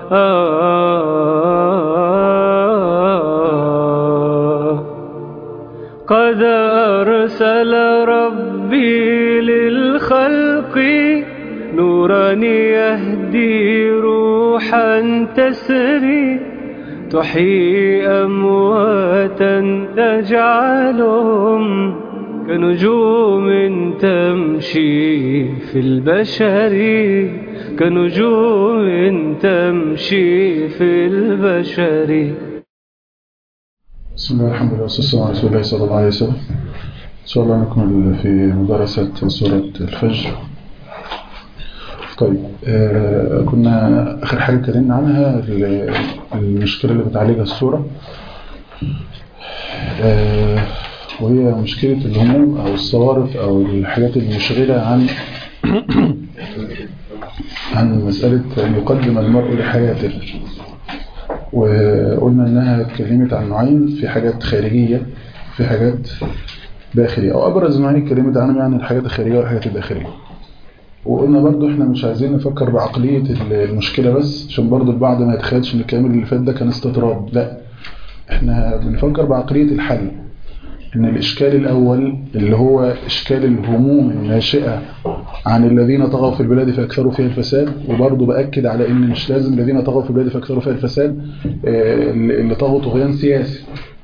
قد أرسل ربي للخلق نورا يهدي روحا تسري تحيي أمواتا تجعلهم كنجوم تمشي في البشر كنجوم تمشي في البشر بسم الله الحمد لله والصلاة والسلام على رسول الله صلى الله عليه وسلم إن شاء الله نكمل في مدرسة سورة الفجر طيب آه كنا آخر حاجة اتكلمنا عنها المشكلة اللي بتعالجها السورة آه وهي مشكلة الهموم أو الصوارف أو الحاجات المشغلة عن عن مسألة أن يقدم المرء لحياته وقلنا انها اتكلمت عن نوعين في حاجات خارجية في حاجات داخلية او ابرز نوعين اتكلمت عنهم يعني الحاجات الخارجية والحاجات الداخلية وقلنا برضو احنا مش عايزين نفكر بعقلية المشكلة بس عشان برضو البعض ما يتخيلش ان الكلام اللي فات ده كان استطراد لا احنا بنفكر بعقلية الحل ان الاشكال الاول اللي هو اشكال الهموم الناشئة عن الذين طغوا في البلاد فاكثروا فيها الفساد وبرضه باكد على ان مش لازم الذين طغوا في البلاد فاكثروا فيها الفساد اللي طغوا طغيان سياسي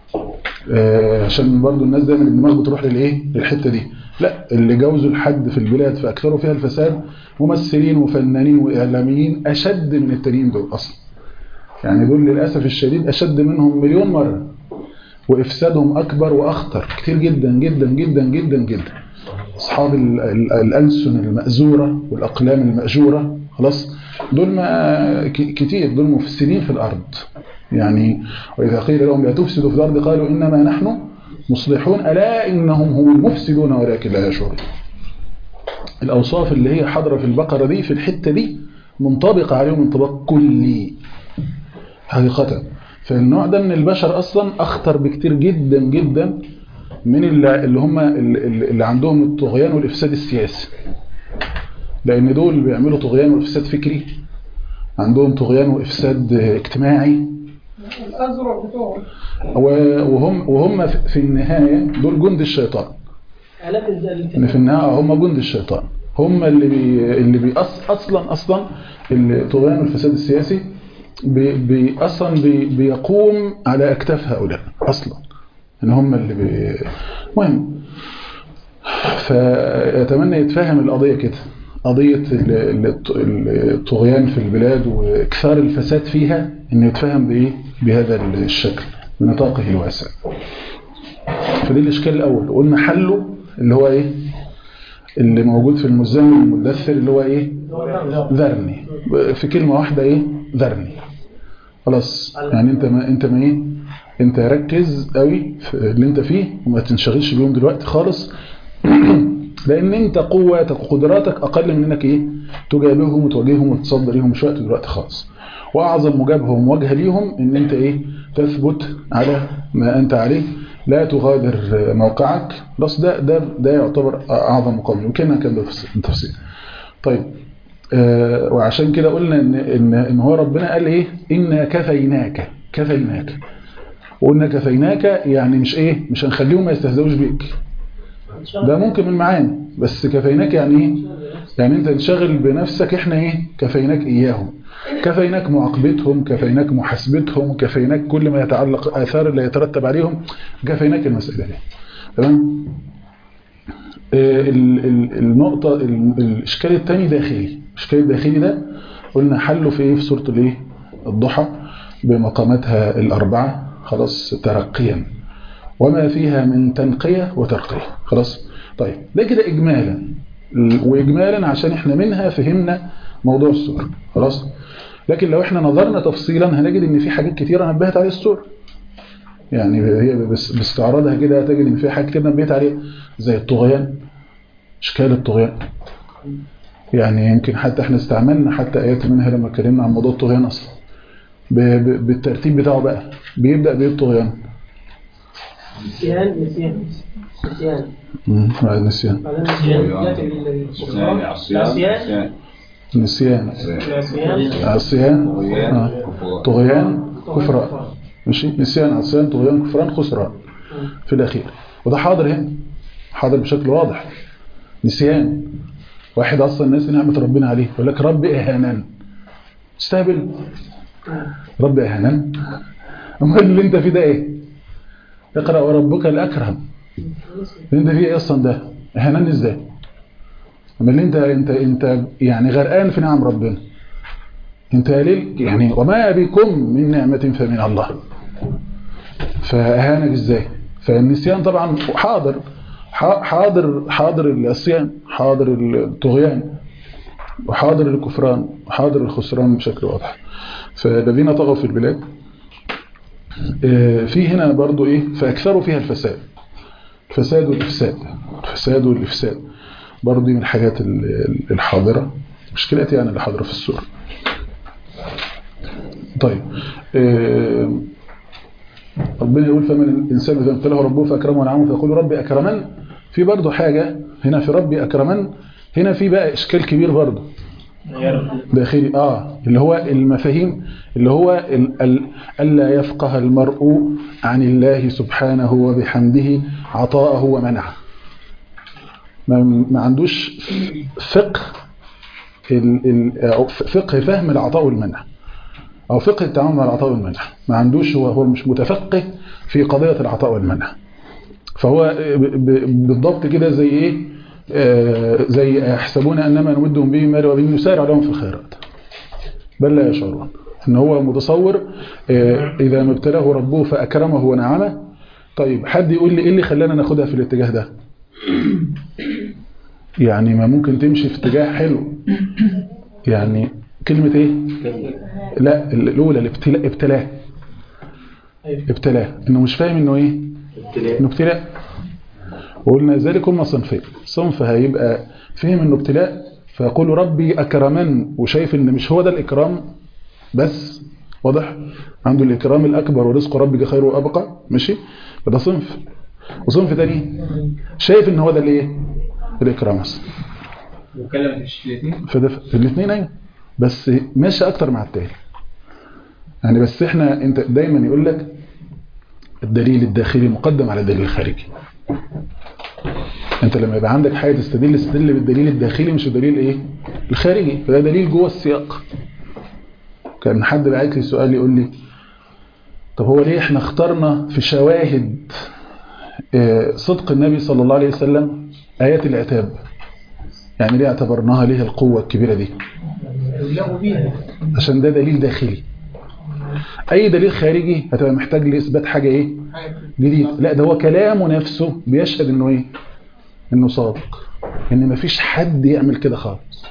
عشان برضه الناس دايما الدماغ بتروح للايه للحته دي لا اللي جوزوا الحد في البلاد فاكثروا فيها الفساد ممثلين وفنانين واعلاميين اشد من التانيين دول اصلا يعني دول للاسف الشديد اشد منهم مليون مره وافسادهم اكبر واخطر كتير جدا جدا جدا جدا جدا اصحاب الالسن المأزورة والاقلام المأجورة خلاص دول ما كتير دول مفسدين في الارض يعني واذا قيل لهم لا تفسدوا في الارض قالوا انما نحن مصلحون الا انهم هم المفسدون ولكن لا يشعرون الاوصاف اللي هي حاضره في البقره دي في الحته دي منطبقه عليهم انطباق كلي حقيقه فالنوع ده من البشر اصلا اخطر بكتير جدا جدا من اللي هم اللي عندهم الطغيان والافساد السياسي لان دول بيعملوا طغيان وافساد فكري عندهم طغيان وافساد اجتماعي وهم وهم في النهايه دول جند الشيطان ان في النهايه هم جند الشيطان هم اللي بي اللي بي اصلا اصلا الطغيان والفساد السياسي بي بي اصلا بي بيقوم على اكتاف هؤلاء اصلا ان هم اللي بي... مهم فيتمنى يتفهم القضية كده قضية الطغيان في البلاد واكثار الفساد فيها انه يتفهم بايه بهذا الشكل بنطاقه الواسع فدي الاشكال الاول قلنا حله اللي هو ايه اللي موجود في المزمل المدثر اللي هو ايه ذرني في كلمة واحدة ايه ذرني خلاص يعني انت ما انت ما ايه انت ركز قوي في اللي انت فيه وما تنشغلش بيهم دلوقتي خالص لان انت قوتك وقدراتك اقل من انك ايه تجابههم وتواجههم وتصدر ليهم مش وقت دلوقتي خالص واعظم مجابهه ومواجهه ليهم ان انت ايه تثبت على ما انت عليه لا تغادر موقعك بس ده ده ده يعتبر اعظم مقاومه وكان كان بالتفصيل طيب آه وعشان كده قلنا ان ان ان هو ربنا قال ايه انا كفيناك كفيناك وقلنا كفيناك يعني مش ايه مش هنخليهم ما يستهزئوش بيك ده ممكن من معانا بس كفيناك يعني ايه يعني انت تشغل بنفسك احنا ايه كفيناك اياهم كفيناك معاقبتهم كفيناك محاسبتهم كفيناك كل ما يتعلق اثار اللي يترتب عليهم كفيناك المسألة دي تمام النقطة الاشكال الثاني داخلي الاشكال الداخلي ده قلنا حله في ايه في سورة الايه الضحى بمقاماتها الاربعه خلاص ترقيا وما فيها من تنقية وترقية خلاص طيب ده كده إجمالا وإجمالا عشان احنا منها فهمنا موضوع السور خلاص لكن لو احنا نظرنا تفصيلا هنجد ان في حاجات كتيرة نبهت عليه السور يعني هي بس باستعراضها كده هتجد ان في حاجات كتير نبهت عليه زي الطغيان اشكال الطغيان يعني يمكن حتى احنا استعملنا حتى ايات منها لما اتكلمنا عن موضوع الطغيان اصلا بالترتيب بتاعه بقى بيبدأ بايه الطغيان نسيان نسيان نسيان بعد نسيان بعدين نسيان ياتي بالعصيان نسيان عصيان آه. طغيان كفران ماشي نسيان عصيان طغيان كفران خسران في الأخير وده حاضر هنا حاضر بشكل واضح نسيان واحد أصلا الناس نعمة ربنا عليه يقول لك رب إهانان استهبل رب إهانان أمال اللي أنت فيه ده إيه اقرأ وربك الأكرم اللي أنت فيه إيه أصلا ده إهانان إزاي أما اللي أنت أنت أنت يعني غرقان في نعم ربنا أنت ليه يعني وما بكم من نعمة فمن الله فأهانك إزاي فالنسيان طبعا حاضر حاضر حاضر العصيان حاضر الطغيان وحاضر الكفران وحاضر الخسران بشكل واضح فالذين طغوا في البلاد في هنا برضو ايه فاكثروا فيها الفساد الفساد والافساد الفساد والافساد برضو من الحاجات الحاضرة مشكلات يعني اللي حاضرة في السورة طيب ربنا يقول فمن الإنسان إذا ابتلاه ربه فأكرمه ونعمه فيقول ربي أكرمن في برضو حاجة هنا في ربي أكرمن هنا في بقى إشكال كبير برضو داخلي آه اللي هو المفاهيم اللي هو ألا يفقه المرء عن الله سبحانه وبحمده عطاءه ومنعه ما عندوش فقه فقه فهم العطاء والمنع أو فقه التعامل مع العطاء والمنع ما عندوش هو هو مش متفقه في قضية العطاء والمنع فهو بالضبط كده زي ايه آه زي يحسبون انما نمدهم به مال وبين نسارع لهم في الخيرات بل لا يشعرون ان هو متصور آه اذا ما ابتلاه ربه فاكرمه ونعمه طيب حد يقول لي ايه اللي خلانا ناخدها في الاتجاه ده يعني ما ممكن تمشي في اتجاه حلو يعني كلمة ايه لا الاولى الابتلاء ابتلاء ابتلاء انه مش فاهم انه ايه انه ابتلاء وقلنا ذلك هم صنفين صنف هيبقى فهم انه ابتلاء فيقول ربي اكرمن وشايف ان مش هو ده الاكرام بس واضح عنده الاكرام الاكبر ورزق ربك خير وابقى ماشي فده صنف وصنف تاني شايف ان هو ده الايه الاكرام اصلا وكلمة الشيئتين فده الاثنين ايوه بس ماشي اكتر مع التاني يعني بس احنا انت دايما يقول لك الدليل الداخلي مقدم على الدليل الخارجي انت لما يبقى عندك حاجه تستدل تستدل بالدليل الداخلي مش الدليل ايه الخارجي فده دليل جوه السياق كان حد بعت لي سؤال يقول لي طب هو ليه احنا اخترنا في شواهد صدق النبي صلى الله عليه وسلم ايات العتاب يعني ليه اعتبرناها ليه القوه الكبيره دي عشان ده دليل داخلي اي دليل خارجي هتبقى محتاج لاثبات حاجه ايه جديد لا ده هو كلامه نفسه بيشهد انه ايه انه صادق ان مفيش حد يعمل كده خالص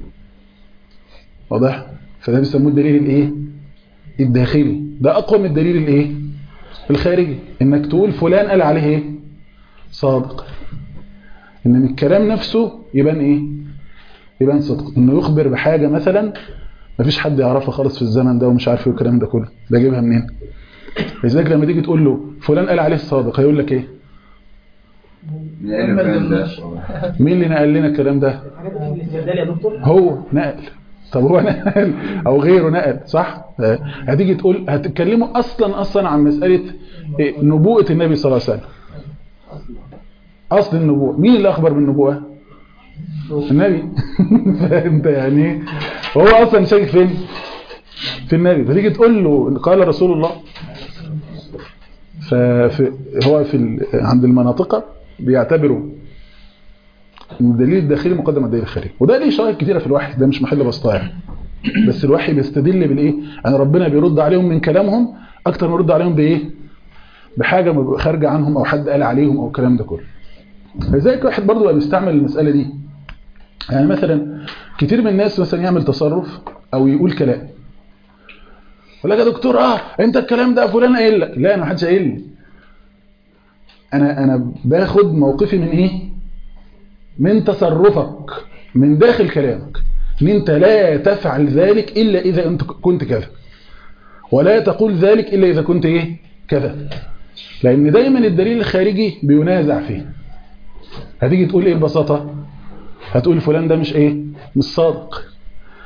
واضح فده بيسموه الدليل الايه الداخلي ده اقوى من الدليل الايه الخارجي انك تقول فلان قال عليه ايه صادق ان من الكلام نفسه يبان ايه يبان صدق انه يخبر بحاجه مثلا مفيش حد يعرفها خالص في الزمن ده ومش عارف ايه الكلام ده كله ده جايبها منين لذلك لما تيجي تقول له فلان قال عليه الصادق هيقول لك ايه مين اللي نقل لنا الكلام ده هو نقل طب هو نقل او غيره نقل صح هتيجي تقول هتتكلموا اصلا اصلا عن مساله إيه؟ نبوءه النبي صلى الله عليه وسلم اصل النبوه مين اللي اخبر بالنبوه النبي فانت يعني هو اصلا شايف فين في النبي فتيجي تقول له قال رسول الله فهو في عند المناطق بيعتبروا ان الدليل الداخلي مقدم على الدليل الخارجي وده ليه شواهد كتيره في الوحي ده مش محل بسطاع بس الوحي بيستدل بالايه ان ربنا بيرد عليهم من كلامهم اكتر ما يرد عليهم بايه بحاجه خارجه عنهم او حد قال عليهم او الكلام ده كله لذلك واحد برضه بقى بيستعمل المساله دي يعني مثلا كتير من الناس مثلا يعمل تصرف او يقول كلام يقول لك يا دكتور اه انت الكلام ده فلان قايل لك لا انا ما حدش قايل لي انا انا باخد موقفي من ايه من تصرفك من داخل كلامك ان انت لا تفعل ذلك الا اذا انت كنت كذا ولا تقول ذلك الا اذا كنت ايه كذا لان دايما الدليل الخارجي بينازع فيه هتيجي تقول ايه ببساطه هتقول فلان ده مش ايه مش صادق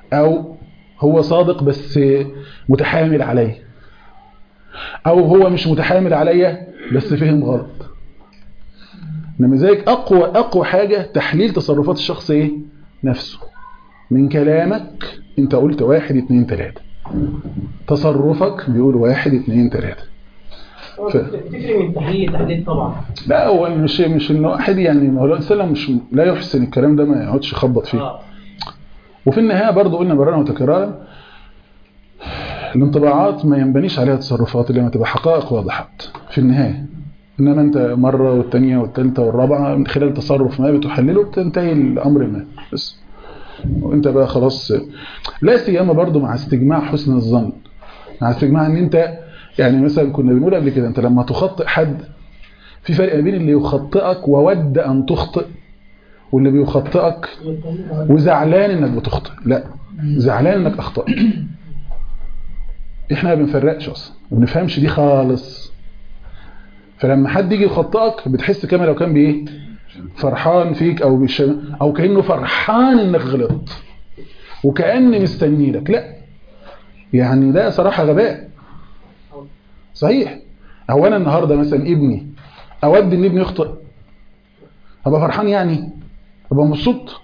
او هو صادق بس متحامل عليا او هو مش متحامل عليا بس فهم غلط انما ذلك اقوى اقوى حاجه تحليل تصرفات الشخص ايه نفسه من كلامك انت قلت واحد اتنين تلاته تصرفك بيقول واحد اتنين تلاته ف- بتفرق من تحليل لتحليل طبعا لا هو مش مش ان واحد يعني ما هو الانسان مش لا يحسن الكلام ده ما يقعدش يخبط فيه اه وفي النهايه برضه قلنا مرارا وتكرارا الانطباعات ما ينبنيش عليها تصرفات الا لما تبقى حقائق وضحت في النهايه انما انت مره والثانيه والثالثه والرابعه من خلال تصرف ما بتحلله بتنتهي الامر ما بس وانت بقى خلاص لا سيما برضه مع استجماع حسن الظن مع استجماع ان انت يعني مثلا كنا بنقول قبل كده انت لما تخطئ حد في فرق بين اللي يخطئك وود ان تخطئ واللي بيخطئك وزعلان انك بتخطئ لا زعلان انك اخطأت احنا ما بنفرقش اصلا ما بنفهمش دي خالص فلما حد يجي يخطئك بتحس كما لو كان بايه فرحان فيك او بيشم او كانه فرحان انك غلطت وكأن مستني لك لا يعني ده صراحة غباء صحيح هو انا النهارده مثلا ابني اود ان ابني يخطئ ابقى فرحان يعني ابقى مبسوط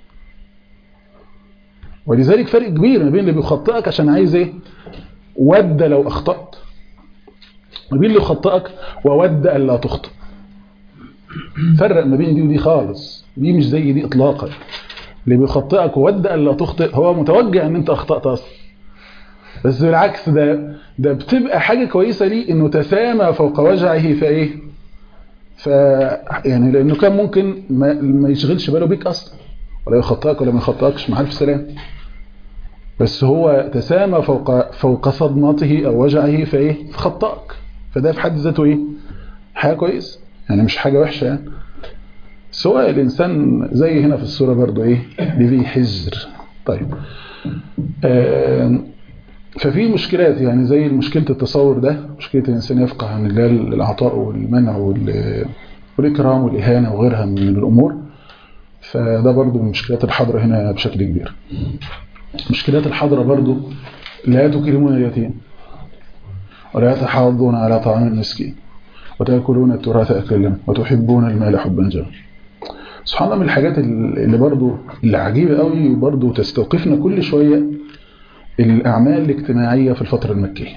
ولذلك فرق كبير ما بين اللي بيخطئك عشان عايز ايه ود لو اخطأت ما بين اللي يخطئك وود الا تخطئ فرق ما بين دي ودي خالص دي مش زي دي اطلاقا اللي بيخطئك وود الا تخطئ هو متوجع ان انت اخطأت اصلا بس بالعكس ده ده بتبقى حاجة كويسة ليه انه تسامى فوق وجعه فايه ف يعني لانه كان ممكن ما, ما يشغلش باله بيك اصلا ولا يخطئك ولا ما يخطئكش مع الف سلام بس هو تسامى فوق فوق صدمته او وجعه فايه فخطأك فده في حد ذاته ايه حاجه كويس يعني مش حاجه وحشه يعني سواء الانسان زي هنا في الصوره برضو ايه لذي حجر طيب آم، ففي مشكلات يعني زي مشكله التصور ده مشكله الانسان يفقه عن الله العطاء والمنع وال- والاكرام والاهانه وغيرها من الامور فده برضو من مشكلات الحضره هنا بشكل كبير مشكلات الحضره برضو لا تكرمون اليتيم ولا تحاضون على طعام المسكين وتأكلون التراث أكلا وتحبون المال حبا جما سبحان الله من الحاجات اللي برضو اللي عجيبة قوي وبرضو تستوقفنا كل شوية الأعمال الاجتماعية في الفترة المكية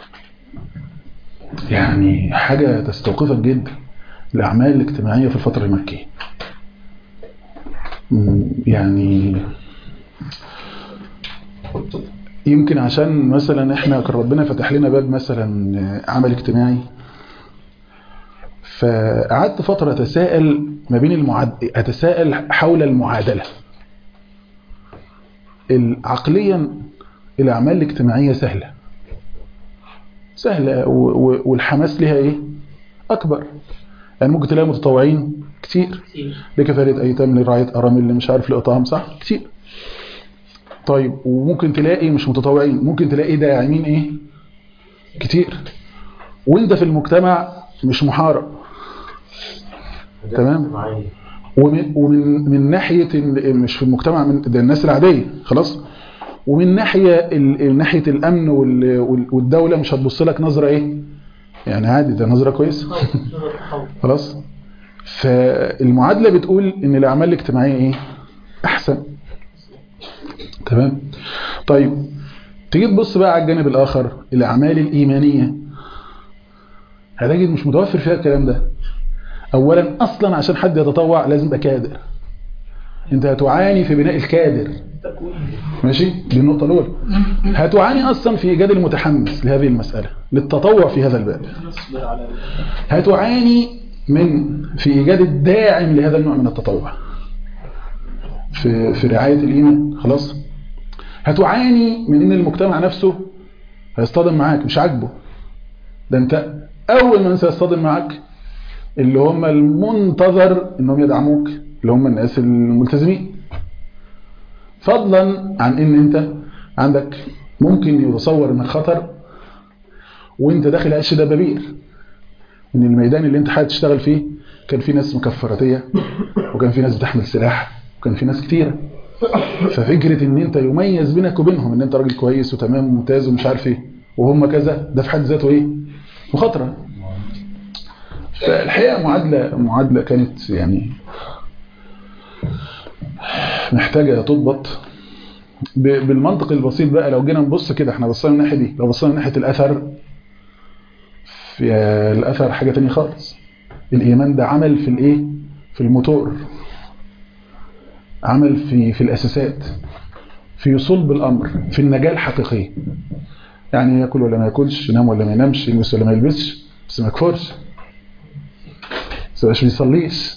يعني حاجة تستوقفك جدا الأعمال الاجتماعية في الفترة المكية م، يعني يمكن عشان مثلا احنا كان ربنا فتح لنا باب مثلا عمل اجتماعي فقعدت فترة أتساءل ما بين المعاد... أتساءل حول المعادلة عقليا الأعمال الاجتماعية سهلة سهلة و... و... والحماس لها إيه أكبر يعني ممكن تلاقي متطوعين كتير كتير لكفالة أيتام لرعاية أرامل اللي مش عارف لإطعام صح كتير طيب وممكن تلاقي مش متطوعين ممكن تلاقي داعمين إيه كتير وانت في المجتمع مش محارب تمام ومن ومن من ناحيه ال- مش في المجتمع من ده الناس العاديه خلاص ومن ناحيه ال- ناحيه الامن وال- وال- والدوله مش هتبص لك نظره ايه يعني عادي ده نظره كويسه خلاص فالمعادله بتقول ان الاعمال الاجتماعيه ايه احسن تمام طيب تيجي تبص بقى على الجانب الاخر الاعمال الايمانيه هتجد مش متوفر فيها الكلام ده اولا اصلا عشان حد يتطوع لازم يبقى كادر انت هتعاني في بناء الكادر ماشي دي النقطه الاولى هتعاني اصلا في ايجاد المتحمس لهذه المساله للتطوع في هذا الباب هتعاني من في ايجاد الداعم لهذا النوع من التطوع في في رعايه الايمان خلاص هتعاني من ان المجتمع نفسه هيصطدم معاك مش عاجبه ده انت اول من سيصطدم معاك اللي هم المنتظر انهم يدعموك اللي هم الناس الملتزمين فضلا عن ان انت عندك ممكن يتصور انك خطر وانت داخل عش دبابير ان الميدان اللي انت هتشتغل فيه كان في ناس مكفراتيه وكان في ناس بتحمل سلاح وكان في ناس كتيره ففكرة ان انت يميز بينك وبينهم ان انت راجل كويس وتمام وممتاز ومش عارف ايه وهم كذا ده في حد ذاته ايه مخاطرة فالحقيقة معادلة معادلة كانت يعني محتاجة تضبط ب- بالمنطق البسيط بقى لو جينا نبص كده احنا بصينا من الناحية دي لو بصينا من ناحية الأثر في الأثر حاجة تانية خالص الإيمان ده عمل في الإيه في الموتور عمل في في الأساسات في صلب الأمر في النجاة الحقيقية يعني ياكل ولا ما ياكلش ينام ولا ما ينامش يلبس ولا ما يلبسش بس ما يكفرش بس مش بيصليش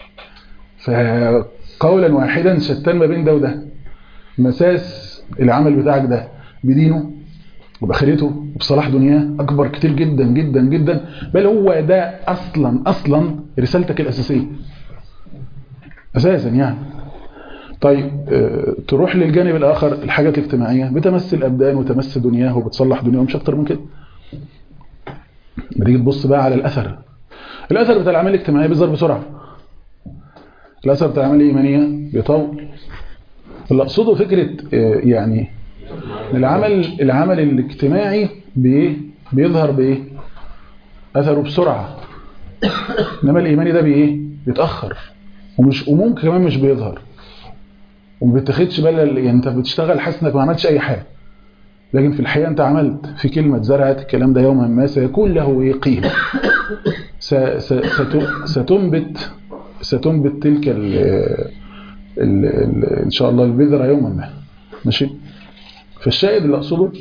فقولا واحدا شتان ما بين ده وده مساس العمل بتاعك ده بدينه وبآخرته وبصلاح دنياه أكبر كتير جدا جدا جدا بل هو ده أصلا أصلا رسالتك الأساسية أساسا يعني طيب آه، تروح للجانب الآخر الحاجات الاجتماعية بتمس الأبدان وتمس دنياه وبتصلح دنياه مش أكتر من كده بتيجي تبص بقى على الأثر الأثر بتاع الأعمال الاجتماعية بيظهر بسرعة الأثر بتاع الأعمال الإيمانية بيطول اللي أقصده فكرة آه، يعني العمل العمل الاجتماعي بإيه؟ بيظهر بإيه؟ أثره بسرعة إنما الإيماني ده بإيه؟ بيتأخر ومش وممكن كمان مش بيظهر وما بتاخدش بالك يعني انت بتشتغل حاسس انك ما عملتش اي حاجه لكن في الحقيقه انت عملت في كلمه اتزرعت الكلام ده يوما ما سيكون له ايه قيمه س- س- ست- ستنبت ستنبت تلك ال ال ال ان شاء الله البذره يوما ما ماشي فالشاهد اللي اقصده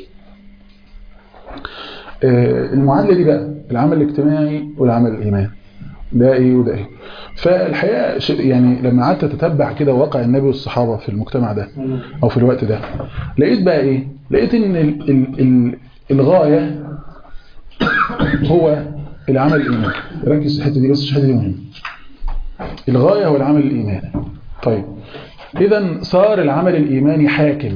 آه، المعادله دي بقى العمل الاجتماعي والعمل الايماني ده ايه وده ايه فالحقيقه ش- يعني لما قعدت اتتبع كده واقع النبي والصحابه في المجتمع ده او في الوقت ده لقيت بقى ايه لقيت ان ال ال ال الغايه هو العمل الايماني ركز في الحته دي بس الحته دي مهمه الغايه هو العمل الايماني طيب اذا صار العمل الايماني حاكم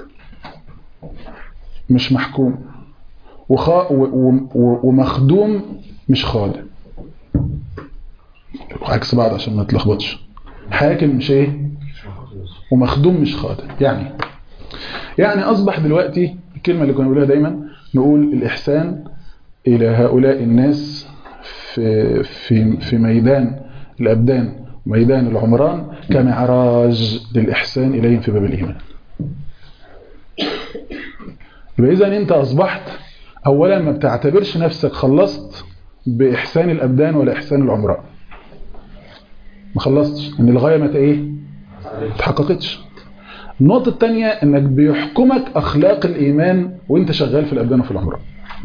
مش محكوم وخا و و و ومخدوم مش خادم عكس بعض عشان ما تلخبطش حاكم مش ايه ومخدوم مش خادم يعني يعني اصبح دلوقتي الكلمه اللي كنا بنقولها دايما نقول الاحسان الى هؤلاء الناس في في في ميدان الابدان ميدان العمران كمعراج للاحسان اليهم في باب الايمان يبقى اذا انت اصبحت اولا ما بتعتبرش نفسك خلصت باحسان الابدان ولا احسان العمران ما خلصتش ان الغايه متى ايه ما اتحققتش النقطه الثانيه انك بيحكمك اخلاق الايمان وانت شغال في الابدان وفي العمران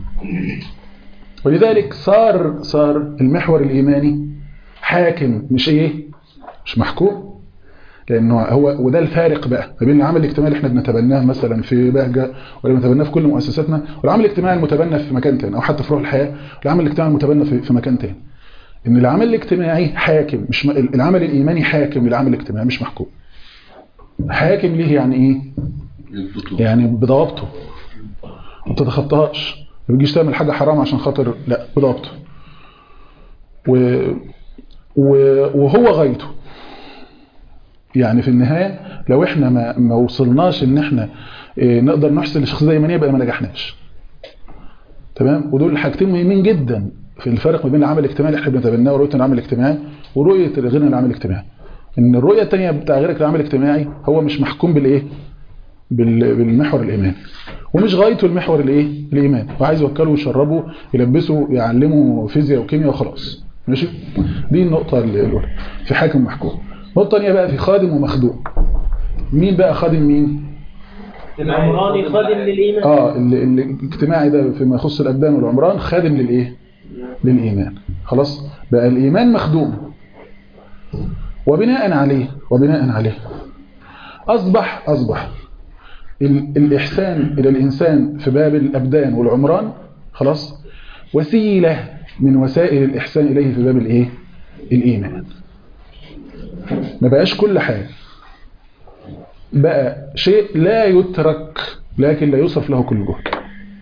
ولذلك صار صار المحور الايماني حاكم مش ايه مش محكوم لانه هو وده الفارق بقى ما بين العمل الاجتماعي اللي احنا بنتبناه مثلا في بهجه ولا بنتبناه في كل مؤسساتنا والعمل الاجتماعي المتبنى في مكان تاني او حتى في روح الحياه والعمل الاجتماعي المتبنى في, في مكان تاني ان العمل الاجتماعي حاكم مش م... العمل الايماني حاكم العمل الاجتماعي مش محكوم حاكم ليه يعني ايه يعني بضوابطه ما تتخطاهاش ما بتجيش تعمل حاجه حرام عشان خاطر لا بضوابطه و... و... وهو غايته يعني في النهايه لو احنا ما, ما وصلناش ان احنا إيه نقدر نحسن للشخصيه الايمانيه بقى ما نجحناش تمام ودول حاجتين مهمين جدا في الفرق ما بين العمل الاجتماعي اللي احنا بنتبناه ورؤيه العمل الاجتماعي ورؤيه غيرنا العمل الاجتماعي ان الرؤيه الثانيه بتاع غيرك العمل الاجتماعي هو مش محكوم بالايه بال- بالمحور الايماني ومش غايته المحور الايه الايمان وعايز يوكله ويشربه يلبسه يعلمه فيزياء وكيمياء وخلاص ماشي دي النقطه الاولى في حاكم محكوم النقطه الثانيه بقى في خادم ومخدوم مين بقى خادم مين العمراني خادم للإيمان اه ال- ال- الاجتماعي ده فيما يخص الابدان والعمران خادم للايه للايمان خلاص بقى الايمان مخدوم وبناء عليه وبناء عليه اصبح اصبح ال- الاحسان الى الانسان في باب الابدان والعمران خلاص وسيله من وسائل الاحسان اليه في باب الايه الايمان ما بقاش كل حاجه بقى شيء لا يترك لكن لا يصرف له كل جهد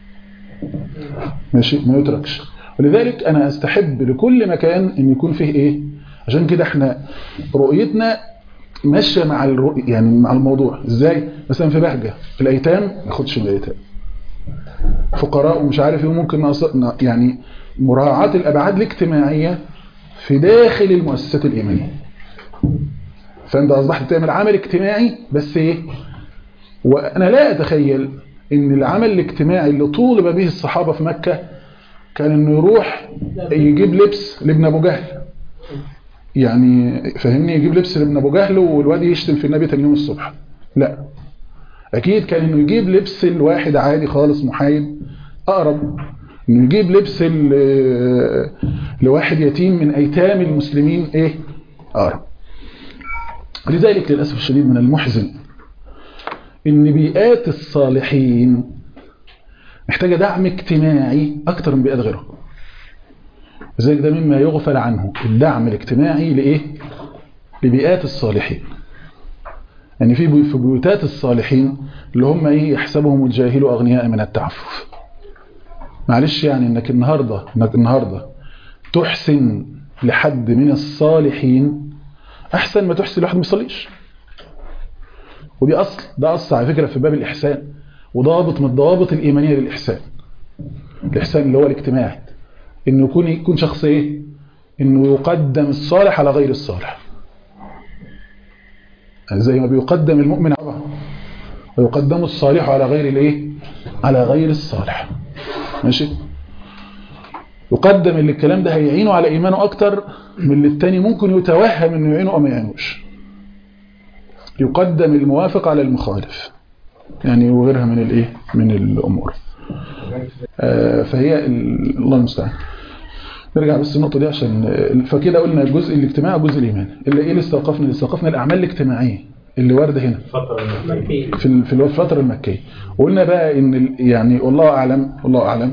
ماشي ما يتركش ولذلك انا استحب لكل مكان ان يكون فيه ايه عشان كده احنا رؤيتنا ماشيه مع الرو... يعني مع الموضوع ازاي مثلا في بهجه الايتام ما ياخدش من الايتام فقراء ومش عارف ايه ممكن نقص... ن- يعني مراعاه الابعاد الاجتماعيه في داخل المؤسسات الايمانيه فانت اصبحت بتعمل عمل اجتماعي بس ايه وانا لا اتخيل ان العمل الاجتماعي اللي طولب به الصحابه في مكه كان انه يروح يجيب لبس لابن ابو جهل يعني فهمني يجيب لبس لابن ابو جهل والواد يشتم في النبي تاني يوم الصبح لا اكيد كان انه يجيب لبس الواحد عادي خالص محايد اقرب انه يجيب لبس ال- لواحد يتيم من ايتام المسلمين ايه اقرب لذلك للاسف الشديد من المحزن ان بيئات الصالحين محتاجه دعم اجتماعي اكتر من بيئات غيرهم لذلك ده مما يغفل عنه الدعم الاجتماعي لايه لبيئات الصالحين يعني في بي- في بيوتات الصالحين اللي هم ايه يحسبهم الجاهل اغنياء من التعفف معلش يعني انك النهارده انك النهارده تحسن لحد من الصالحين احسن ما تحسن لواحد ما بيصليش ودي اصل ده اصل على فكره في باب الاحسان وضابط من الضوابط الايمانيه للاحسان الاحسان اللي هو الاجتماعي انه يكون يكون شخص ايه انه يقدم الصالح على غير الصالح زي ما بيقدم المؤمن على الله ويقدم الصالح على غير الايه على غير الصالح ماشي يقدم اللي الكلام ده هيعينه على ايمانه اكتر من اللي التاني ممكن يتوهم انه يعينه او ما يعينوش يقدم الموافق على المخالف يعني وغيرها من الايه من الامور آه، فهي ال- الله المستعان نرجع بس النقطة دي عشان آه، فكده قلنا الجزء الاجتماعي والجزء الإيماني اللي ايه اللي استوقفنا اللي استوقفنا الأعمال الاجتماعية اللي واردة هنا مكي في ال- في الفترة المكية وقلنا بقى ان ال- يعني والله اعلم والله اعلم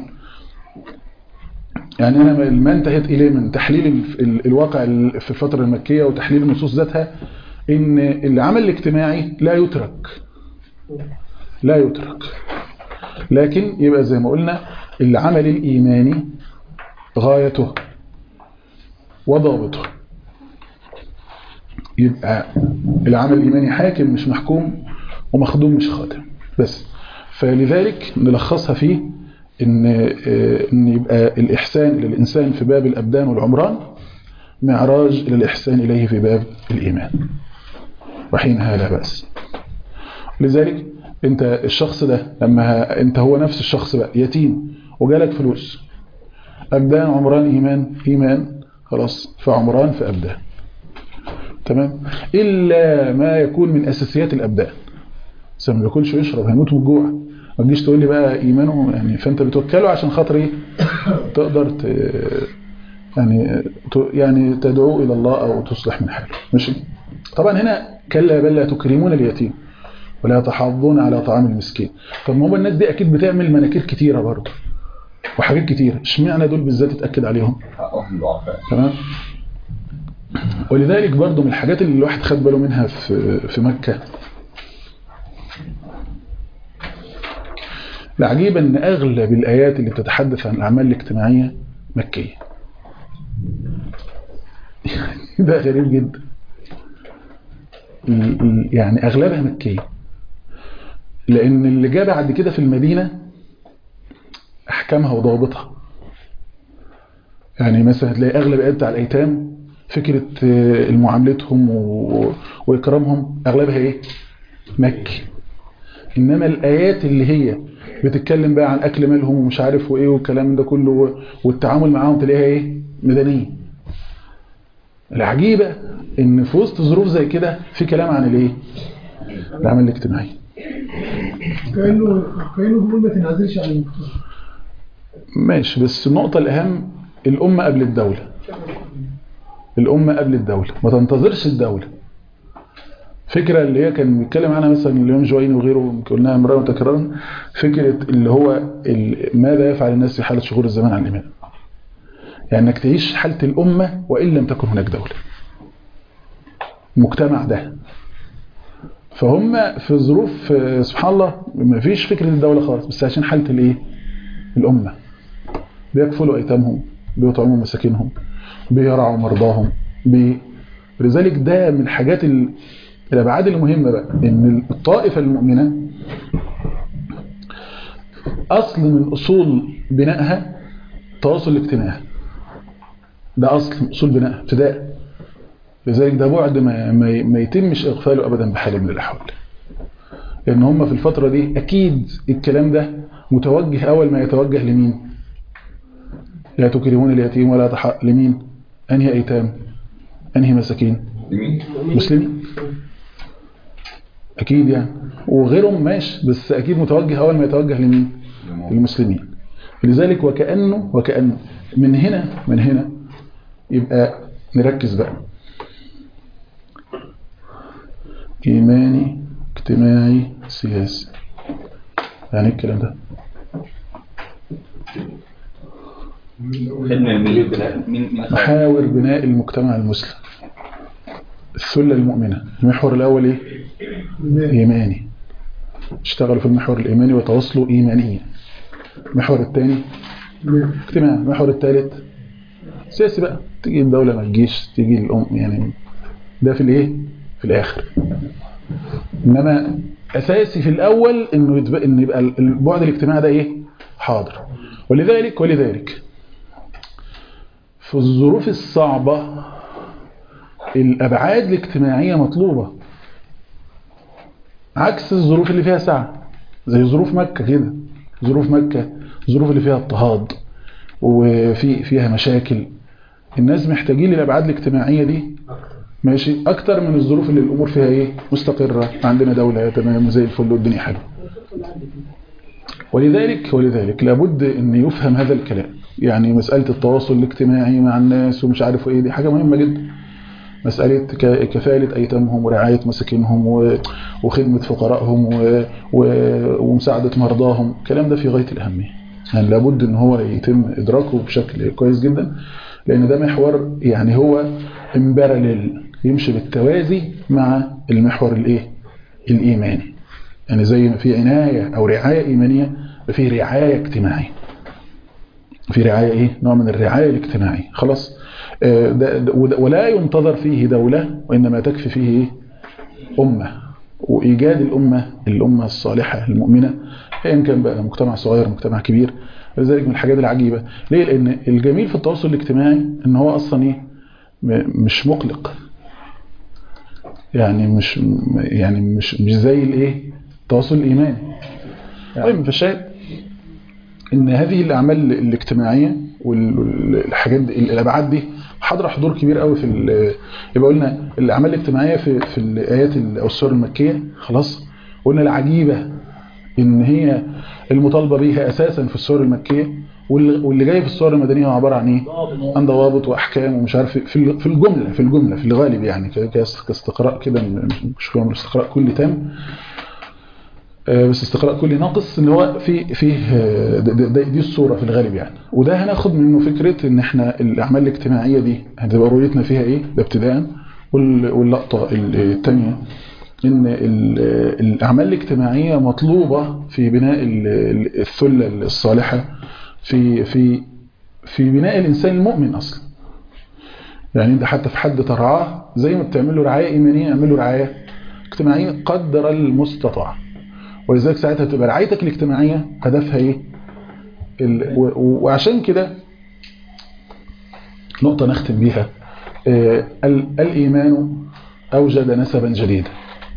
يعني انا ما- ما انتهيت اليه من تحليل ال- ال- الواقع ال- في الفترة المكية وتحليل النصوص ذاتها ان العمل الاجتماعي لا يترك لا يترك لكن يبقى زي ما قلنا العمل الايماني غايته وضابطه يبقى العمل الإيماني حاكم مش محكوم ومخدوم مش خادم بس فلذلك نلخصها فيه إن, آه، إن يبقى الإحسان إلى الإنسان في باب الأبدان والعمران معراج إلى الإحسان إليه في باب الإيمان وحينها لا بأس لذلك انت الشخص ده لما ه- انت هو نفس الشخص بقى يتيم وجالك فلوس أبدان عمران إيمان إيمان خلاص فعمران في أبدان تمام إلا ما يكون من أساسيات الأبدان بس ما بياكلش ويشرب هيموت من الجوع ما تجيش تقول لي بقى إيمانه يعني فأنت بتوكله عشان خاطر إيه تقدر ت... يعني ت... يعني تدعو إلى الله أو تصلح من حاله ماشي طبعا هنا كلا بل لا تكرمون اليتيم ولا تحاضون على طعام المسكين طب ما هم الناس دي أكيد بتعمل مناكير كتيرة برضه وحاجات كتيرة اشمعنى دول بالذات اتأكد عليهم حقهم ضعفاء تمام ولذلك برضو من الحاجات اللي الواحد خد باله منها في في مكة العجيب ان اغلب الايات اللي بتتحدث عن الاعمال الاجتماعية مكية ده غريب جدا ال- ال- يعني اغلبها مكية لان اللي جاء بعد كده في المدينة احكامها وضوابطها يعني مثلا هتلاقي اغلب الايات بتاع الايتام فكرة آه، معاملتهم و- واكرامهم اغلبها ايه مكي انما الايات اللي هي بتتكلم بقى عن اكل مالهم ومش عارف وايه والكلام ده كله والتعامل معاهم تلاقيها ايه مدنيه العجيبه ان في وسط ظروف زي كده في كلام عن الايه العمل الاجتماعي كأنه كأنه بيقول ما تنعزلش عن المجتمع ماشي بس النقطة الأهم الأمة قبل الدولة الأمة قبل الدولة ما تنتظرش الدولة فكرة اللي هي كان بيتكلم عنها مثلا اليوم جوين وغيره قلناها مرة وتكرارا فكرة اللي هو ال- ماذا يفعل الناس في حالة شغور الزمان عن الإيمان يعني انك تعيش حالة الأمة وإن لم تكن هناك دولة المجتمع ده فهم في ظروف آه، سبحان الله ما فيش فكرة الدولة خالص بس عشان حالة الايه الأمة بيكفلوا أيتامهم بيطعموا مساكينهم بيرعوا مرضاهم بي... لذلك ده من الحاجات ال- الابعاد المهمه بقى ان الطائفه المؤمنه اصل من اصول بنائها التواصل الاجتماعي ده اصل من اصول بنائها ابتداء لذلك ده بعد ما ما ما يتمش اغفاله ابدا بحال من الاحوال لان هم في الفتره دي اكيد الكلام ده متوجه اول ما يتوجه لمين لا تكرمون اليتيم ولا تح... لمين انهي ايتام انهي مساكين لمين؟ مسلمين اكيد يعني وغيرهم ماشي بس اكيد متوجه اول ما يتوجه لمين المسلمين لذلك وكانه وكأن من هنا من هنا يبقى نركز بقى ايماني اجتماعي سياسي يعني إيه الكلام ده خدنا المين مين مين محاور بناء المجتمع المسلم الثلة المؤمنة المحور الأول إيه؟ إيماني اشتغلوا في المحور الإيماني وتواصلوا إيمانيا المحور الثاني اجتماع المحور الثالث سياسي بقى تيجي الدولة ما تجيش تيجي الأم يعني ده في الإيه؟ في الآخر إنما أساسي في الأول إنه يتبقى إن يبقى البعد الاجتماعي ده إيه؟ حاضر ولذلك ولذلك في الظروف الصعبة الأبعاد الاجتماعية مطلوبة عكس الظروف اللي فيها سعة زي ظروف مكة كده ظروف مكة الظروف اللي فيها اضطهاد وفي فيها مشاكل الناس محتاجين للأبعاد الاجتماعية دي ماشي أكتر من الظروف اللي الأمور فيها إيه مستقرة عندنا دولة تمام زي الفل والدنيا حلوه ولذلك ولذلك لابد ان يفهم هذا الكلام يعني مسألة التواصل الاجتماعي مع الناس ومش عارف ايه دي حاجة مهمة جدا مسألة ك- كفالة أيتامهم ورعاية مساكنهم و- وخدمة فقرائهم و- و- ومساعدة مرضاهم الكلام ده في غاية الأهمية يعني لابد ان هو يتم إدراكه بشكل كويس جدا لأن ده محور يعني هو امبارلل يمشي بالتوازي مع المحور الايه الإيماني يعني زي ما في عناية أو رعاية إيمانية في رعاية اجتماعية في رعاية إيه؟ نوع من الرعاية الاجتماعية خلاص آه، ده ده- وده- ولا ينتظر فيه دولة وإنما تكفي فيه إيه؟ أمة وإيجاد الأمة الأمة الصالحة المؤمنة أيا كان بقى مجتمع صغير مجتمع كبير لذلك من الحاجات العجيبة ليه؟ لأن الجميل في التواصل الاجتماعي إن هو أصلا إيه؟ م- مش مقلق يعني مش يعني مش مش زي الايه التواصل الايماني المهم فالشاهد ان هذه الاعمال الاجتماعيه والحاجات دي الابعاد دي حاضره حضور كبير قوي في ال- يبقى قلنا الاعمال الاجتماعيه في في الايات ال- او السور المكيه خلاص قلنا العجيبه ان هي المطالبه بيها اساسا في السور المكيه واللي واللي جاي في السور المدنيه هو عباره عن ايه عن ضوابط واحكام ومش عارف إيه. في ال- في الجمله في الجمله في الغالب يعني ك- كاس- كاستقراء كده مش مش استقراء كلي تام آه، بس استقراء كلي ناقص ان هو في فيه آه، ده- ده- ده- دي الصوره في الغالب يعني وده هناخد منه فكره ان احنا الاعمال الاجتماعيه دي هتبقى رؤيتنا فيها ايه ده ابتداء وال- واللقطه الثانيه ان ال- الاعمال الاجتماعيه مطلوبه في بناء ال- ال- الثله الصالحه في في في بناء الانسان المؤمن اصلا يعني انت حتى في حد ترعاه زي ما بتعمل له رعايه ايمانيه اعمل له رعايه اجتماعيه قدر المستطاع ولذلك ساعتها تبقى رعايتك الاجتماعيه هدفها ايه ال- و- و- وعشان كده نقطه نختم بيها آه، ال- الايمان اوجد نسبا جديدا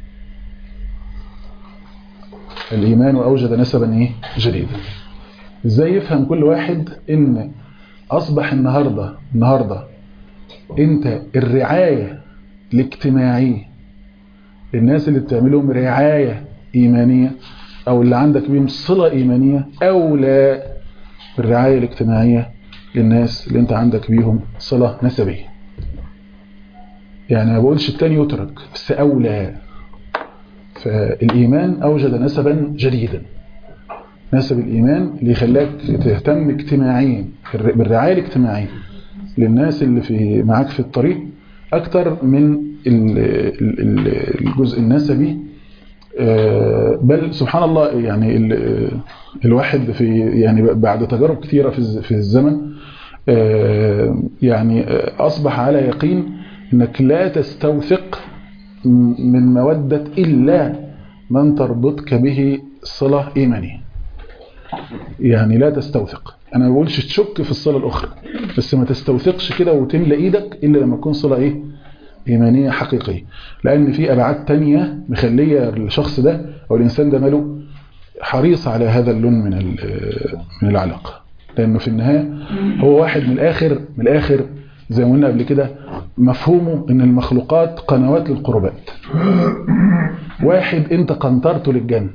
الايمان اوجد نسبا ايه جديدا ازاي يفهم كل واحد ان اصبح النهارده النهارده انت الرعايه الاجتماعيه للناس اللي بتعملهم رعايه ايمانيه او اللي عندك بيهم صله ايمانيه اولى بالرعايه الاجتماعيه للناس اللي انت عندك بيهم صله نسبيه يعني ما بقولش التاني يترك بس اولى فالايمان اوجد نسبا جديدا نسب الإيمان اللي يخليك تهتم اجتماعيا بالرعاية الاجتماعية للناس اللي في معاك في الطريق أكتر من ال- ال- ال- الجزء النسبي آه، بل سبحان الله يعني ال- الواحد في يعني بعد تجارب كثيرة في الز- في الزمن آه، يعني آه، أصبح على يقين أنك لا تستوثق م- من مودة إلا من تربطك به صلة إيمانية يعني لا تستوثق أنا ما بقولش تشك في الصلة الأخرى بس ما تستوثقش كده وتملى إيدك إلا لما تكون صلة إيه إيمانية حقيقية لأن في أبعاد تانية مخلية الشخص ده أو الإنسان ده ماله حريص على هذا اللون من ال- من العلاقة لأنه في النهاية هو واحد من الآخر من الآخر زي ما قلنا قبل كده مفهومه ان المخلوقات قنوات للقربات واحد انت قنطرته للجنة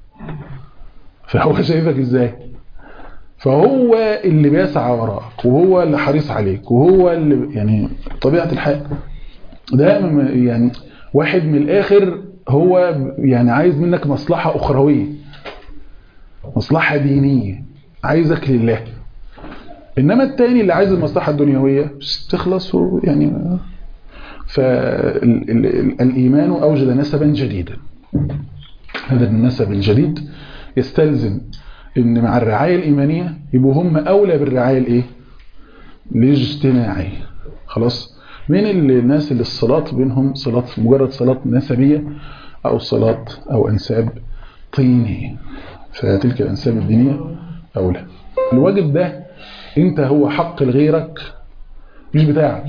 فهو شايفك ازاي فهو اللي بيسعى وراك وهو اللي حريص عليك وهو اللي يعني طبيعة الحال ده م- يعني واحد من الاخر هو يعني عايز منك مصلحة اخروية مصلحة دينية عايزك لله انما التاني اللي عايز المصلحة الدنيوية تخلص و- يعني فالإيمان أوجد نسبا جديدا هذا النسب الجديد يستلزم ان مع الرعاية الإيمانية يبقوا هم أولى بالرعاية الإيه؟ الاجتماعية خلاص من الناس اللي الصلاة بينهم صلاة مجرد صلاة نسبية أو صلاة أو أنساب طينية فتلك الأنساب الدينية أولى الواجب ده انت هو حق لغيرك مش بتاعك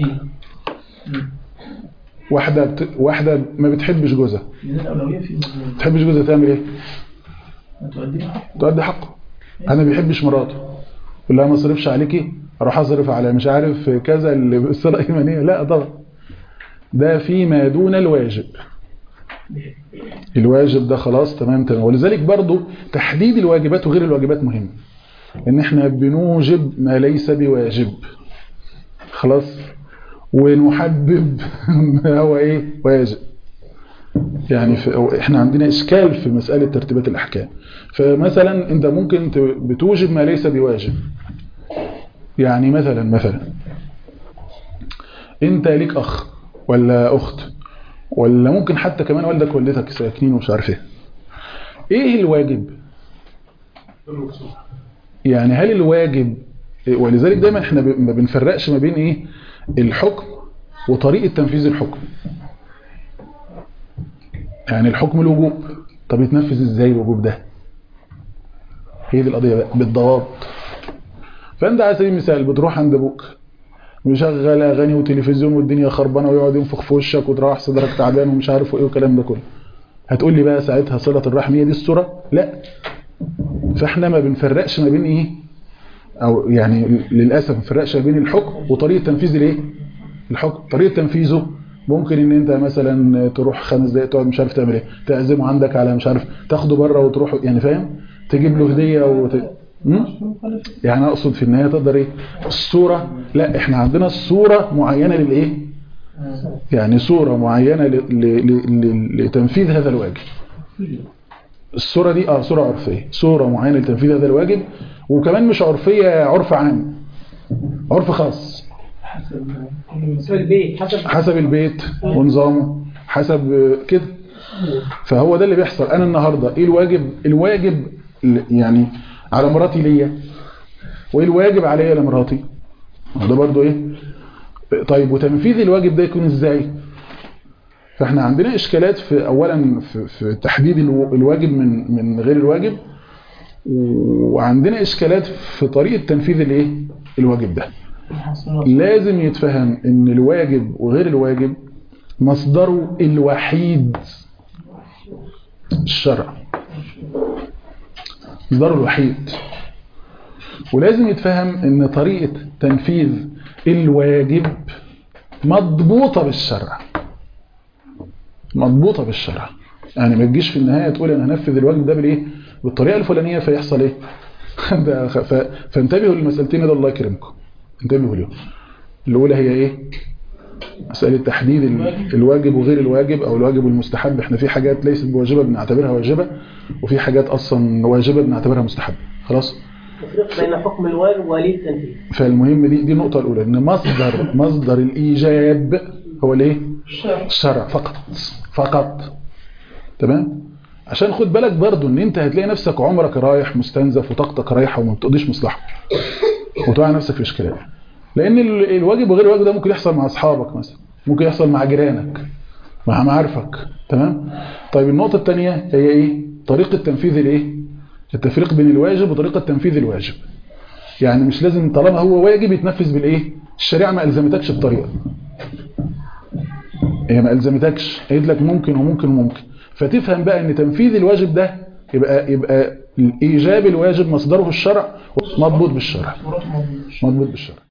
واحدة بت... واحدة ما بتحبش جوزها من الأولوية في ما بتحبش جوزها تعمل ايه تؤدي حق تؤدي حقه انا ما بيحبش مراته يقول لها ما اصرفش عليكي اروح اصرف على مش عارف كذا اللي بالصلاه الايمانيه لا طبعا ده فيما دون الواجب الواجب ده خلاص تمام تمام ولذلك برضو تحديد الواجبات وغير الواجبات مهم ان احنا بنوجب ما ليس بواجب خلاص ونحبب ما هو ايه واجب يعني في أو احنا عندنا اشكال في مسألة ترتيبات الاحكام فمثلا انت ممكن ت- بتوجب ما ليس بواجب يعني مثلا مثلا انت ليك اخ ولا اخت ولا ممكن حتى كمان والدك والدتك ساكنين ومش عارف ايه ايه الواجب يعني هل الواجب ولذلك دايما احنا ب- ما بنفرقش ما بين ايه الحكم وطريقة تنفيذ الحكم يعني الحكم الوجوب طب يتنفذ ازاي الوجوب ده هي دي القضية بقى بالضوابط فانت على سبيل المثال بتروح عند ابوك مشغل اغاني وتلفزيون والدنيا خربانه ويقعد ينفخ في وشك وتروح صدرك تعبان ومش عارف ايه والكلام ده كله هتقول لي بقى ساعتها صله الرحم هي دي الصوره لا فاحنا ما بنفرقش ما بين ايه او يعني للاسف ما بنفرقش ما بين الحكم وطريقه تنفيذ الايه الحكم طريقه تنفيذه ممكن ان انت مثلا تروح خمس دقايق تقعد مش عارف تعمل ايه تعزمه عندك على مش عارف تاخده بره وتروح يعني فاهم تجيب له هديه وت... م? يعني اقصد في النهايه تقدر ايه الصوره لا احنا عندنا الصوره معينه للايه يعني صوره معينه ل... ل... ل... لتنفيذ هذا الواجب الصوره دي اه صوره عرفيه صوره معينه لتنفيذ هذا الواجب وكمان مش عرفيه عرف عام عرف خاص حسب البيت حسب حسب البيت ونظامه حسب كده فهو ده اللي بيحصل انا النهارده ايه الواجب الواجب يعني على مراتي ليا وايه الواجب عليا لمراتي ما ده برضو ايه طيب وتنفيذ الواجب ده يكون ازاي فاحنا عندنا اشكالات في اولا في, في تحديد الو- الواجب من من غير الواجب وعندنا اشكالات في طريقه تنفيذ الايه الواجب ده لازم يتفهم ان الواجب وغير الواجب مصدره الوحيد الشرع مصدره الوحيد ولازم يتفهم ان طريقة تنفيذ الواجب مضبوطة بالشرع مضبوطة بالشرع يعني ما تجيش في النهاية تقول انا هنفذ الواجب ده بالايه بالطريقة الفلانية فيحصل ايه ده خ- ف- فانتبهوا للمسألتين ده الله يكرمكم انتبهوا لهم الأولى هي إيه مسألة تحديد ال- الواجب وغير الواجب أو الواجب والمستحب احنا في حاجات ليست بواجبة بنعتبرها واجبة وفي حاجات أصلا واجبة بنعتبرها مستحبة خلاص تفرق بين حكم الواجب وآلية التنفيذ فالمهم دي دي النقطة الأولى إن مصدر مصدر الإيجاب هو الإيه؟ الشرع فقط فقط تمام؟ عشان خد بالك برضو إن أنت هتلاقي نفسك عمرك رايح مستنزف وطاقتك رايحة وما بتقضيش مصلحة وتقع نفسك في إشكالات لأن ال- الواجب وغير الواجب ده ممكن يحصل مع أصحابك مثلا ممكن يحصل مع جيرانك مع معارفك تمام طيب النقطة الثانية هي ايه طريقة تنفيذ الايه التفريق بين الواجب وطريقة تنفيذ الواجب يعني مش لازم طالما هو واجب يتنفذ بالايه الشريعة ما الزمتكش الطريقة هي ما الزمتكش قالت لك ممكن وممكن وممكن فتفهم بقى ان تنفيذ الواجب ده يبقى يبقى ايجاب الواجب مصدره الشرع مضبوط بالشرع مضبوط بالشرع